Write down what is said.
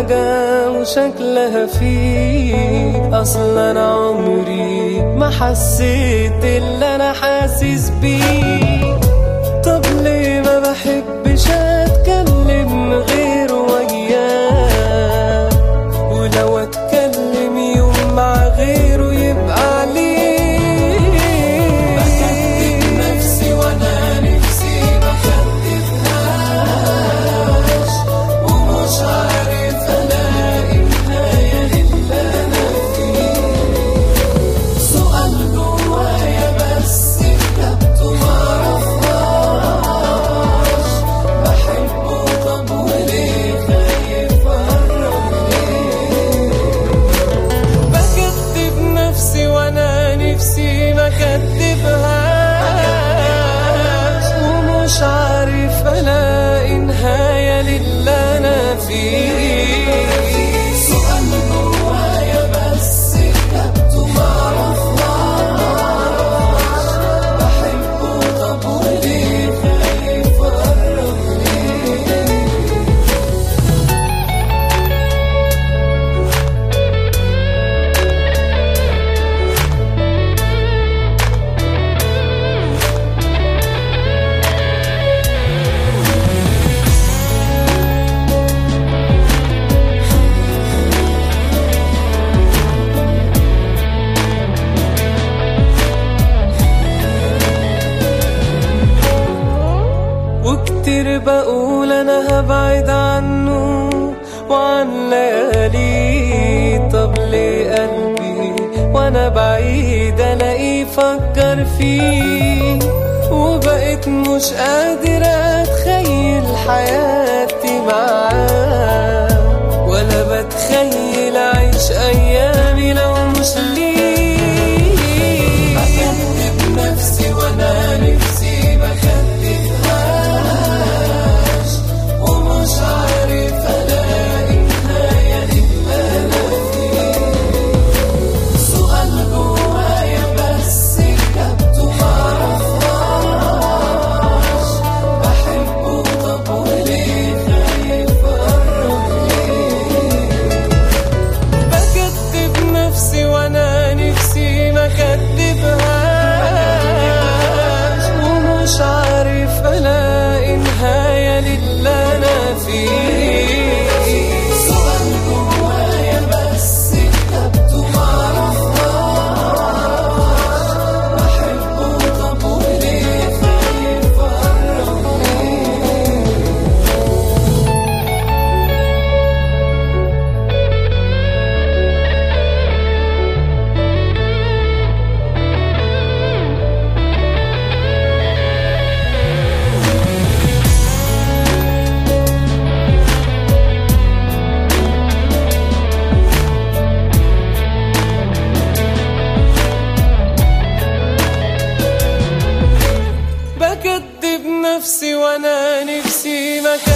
حاجة وشكلها فيك أصلا أنا عمري ما حسيت اللي أنا حاسس بيه طب ليه ما بحبش أتكلم غير وياه ولو أتكلم يوم مع غيره يبقى عليه بكتب نفسي وأنا نفسي بكتبهاش ومش عارف ألاقي نهاية للي أنا فيه سؤال جوايا بس كتبته معرفهاش بحبه طب وليه خايف أقرب ليه بكتب نفسي وأنا نفسي ما كتبهاش ومش عارف ألاقي نهاية للي أنا فيه سؤال جوايا بس كتبته معرفهاش بحبه طب وليه خايف أقرب ليه وكتير بقول انا هبعد عنه وعن ليالي طب ليه قلبي وانا بعيد الاقيه فكر فيه وبقيت مش قادر اتخيل حياتي معاه ولا بتخيل اعيش ايامي لو مش ليه بكتب نفسي وانا نفسي بكتبهاش ومش عارف الاقي نهاية للي انا فيه سؤال جوايا بس كتبته معرفهاش بحبه طب وليه خايف اقرب ليه بكتب نفسي وانا نفسي ما كتبهاش ومش عارف الاقي نهاية للي انا فيه سؤال جوايا بس كتبته معرفهاش بحبه طب وليه خايف اقرب ليه بكدب نفسي وانا نفسي ما كان